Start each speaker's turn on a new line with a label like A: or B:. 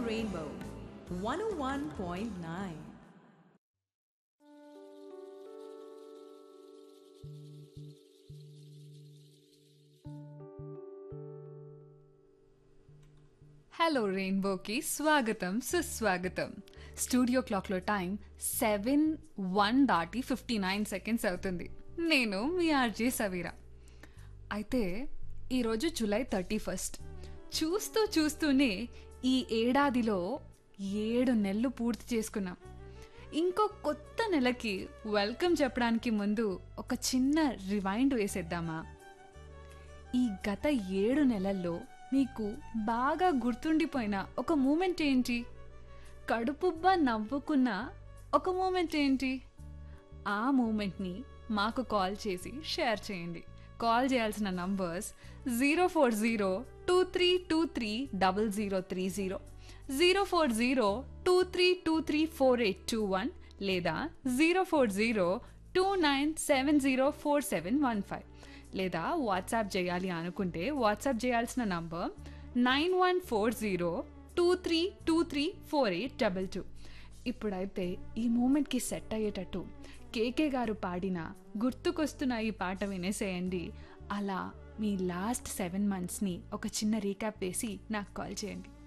A: Rainbow 101.9.
B: Hello రెయిన్బోకి స్వాగతం సుస్వాగతం studio క్లాక్లో టైం సెవెన్ వన్ దాటి ఫిఫ్టీ నైన్ సెకండ్స్ అవుతుంది నేను మీ ఆర్జే సవీరా అయితే ఈరోజు జూలై థర్టీ ఫస్ట్ చూస్తూ చూస్తూనే ఈ ఏడాదిలో ఏడు నెలలు పూర్తి చేసుకున్నాం ఇంకో కొత్త నెలకి వెల్కమ్ చెప్పడానికి ముందు ఒక చిన్న రివైండ్ వేసేద్దామా ఈ గత ఏడు నెలల్లో మీకు బాగా గుర్తుండిపోయిన ఒక మూమెంట్ ఏంటి కడుపుబ్బా నవ్వుకున్న ఒక మూమెంట్ ఏంటి ఆ మూమెంట్ని మాకు కాల్ చేసి షేర్ చేయండి కాల్ చేయాల్సిన numbers zero four zero two three two three double zero three zero zero four zero two three two three four eight two one లేదా zero four zero two nine seven zero four seven one five లేదా WhatsApp చేయాలి అనుకుంటే WhatsApp చేయాల్సిన number nine one four zero two three two three four eight double two ఇప్పుడైతే ఈ మూమెంట్కి set అయ్యేటట్టు కేకే గారు పాడిన గుర్తుకొస్తున్న ఈ పాట వినేసేయండి అలా మీ లాస్ట్ సెవెన్ మంత్స్ని ఒక చిన్న రీక్యాప్ వేసి నాకు కాల్ చేయండి